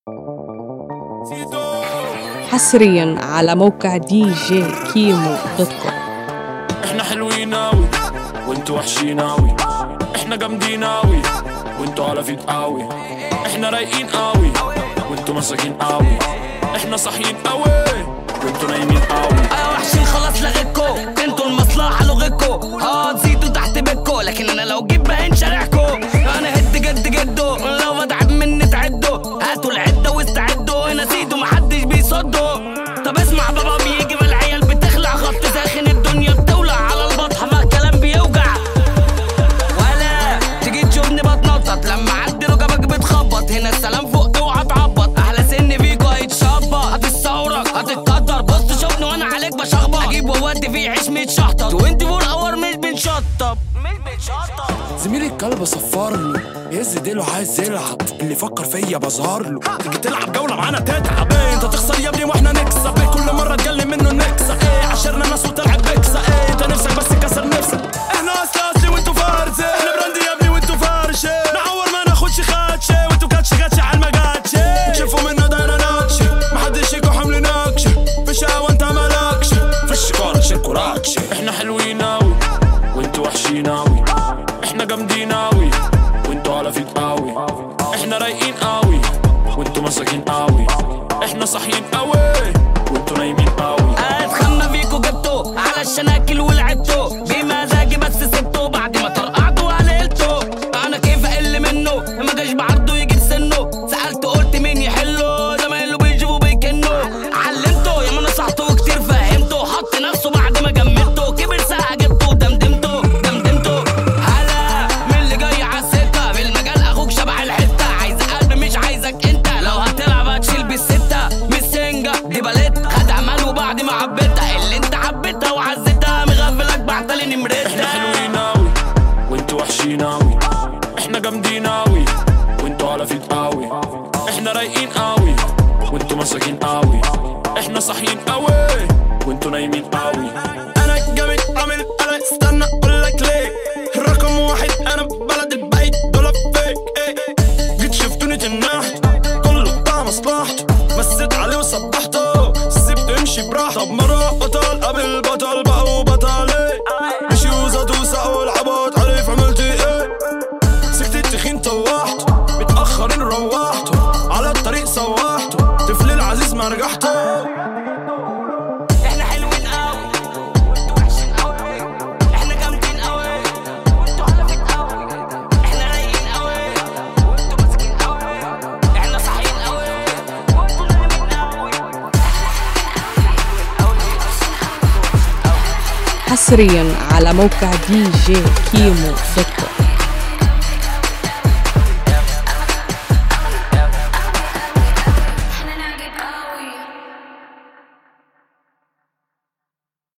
حصريا على موقع دي جي كيمو دوت كوم احنا حلوين اوي وانتوا وحشين اوي احنا جامدين اوي وانتوا على فيك اوي احنا رايقين اوي وانتوا مساكين اوي احنا صاحيين اوي وانتوا نايمين اوي يا وحشين خلاص لغيتكو انتوا المصلحة لغيتكو اه تزيدوا تحت بيتكو لكن انا لو جيت بهين شارعكو انا هد جد جدو لو بتعب مني تعدوا هاتوا العدة واستعدوا هنا سيدوا محدش بيصدوا طب اسمع بابا بيجي ما العيال بتخلع خط ساخن الدنيا بتولع على البطحة فالكلام بيوجع ولا تيجي تشوفني بتنطط لما عدي ركبك بتخبط هنا السلام فوق اوعى تعبط احلى سن فيكو هيتشبط هتستورك هتتقدر بص شوفني وانا عليك بشخبط اجيب وودي فيه عيش متشحطط وانت فور اور مش بنشطب مش بنشطب زميلي الكلب صفر له يهز ديله عايز يلعب اللي فكر فيا بظهر له تيجي تلعب جوله معانا تتعب ايه انت تخسر يا ابني واحنا نكسب ايه كل مره تجلي منه نكسب ايه عشرنا ناس وتلعب بكسه ايه انت نفسك بس كسر نفسك احنا اصل اصلي وانتوا فارزه احنا براندي يا ابني وانتوا فرشه نعور ما ناخدش خدشه وانتوا كاتش كاتش على المجاتشه تشوفوا منه دايره نكشه محدش يجوا حمل نكشه في الشقاوه انت مالكش في الشكاره شركو راتشه احنا حلوين اوي وانتوا وحشين اوي احنا جامدين اوي وانتوا على فيك اوي احنا رايقين اوي وانتوا مساكين اوي احنا صاحيين اوي وانتوا نايمين اوي اتخمى فيكو جبته على الشناكل ولعبته بمزاجي بس سبته بعد ما طرقعته وقللته انا كيف اقل منه ما جاش بعرضه يجي سنه سالته قلت مين يحله زمايله بيجيبوا بيكنه علمته يا ما نصحته كتير فهمته حط نفسه بعد ما جمدته كبر ساعه جبته دمدمته دمدمته هلا من اللي جاي عالسكه بالمجال اخوك شبح الحته عايز قلب مش عايزك انت لو هتلعب هتشيل بالسته مش سنجه دي باليت خد عمل وبعد ما عبيتها اللي انت حبيتها وعزتها مغفلك بعتلي احنا نمرتها حلوين اوي وانتوا وحشين اوي احنا جامدين اوي وانتوا على فيك اوي احنا رايقين اوي وانتوا مساكين اوي احنا صاحيين اوي وانتوا نايمين اوي انا جامد عامل انا استنى اقول لك ليه رقم واحد انا بلد البيت دول فيك ايه جيت شفتوني تنحت كله بتاع مصلحته مسيت عليه وصبحته سيبته يمشي براحته طب مرة قتل قبل بطل بقى وبطل ايه مشي وزاد وسقوا العبط عارف عملت ايه سكت التخين طوحته متأخرين روحته على الطريق سوحته طفل العزيز ما رجحته احنا حلوين قوي وانتوا وحشين قوي احنا جامدين قوي وانتوا على فيك قوي احنا رايقين قوي وانتوا ماسكين قوي احنا صاحيين قوي وانتوا نايمين قوي حصريا على موقع دي جي كيمو دوت كوم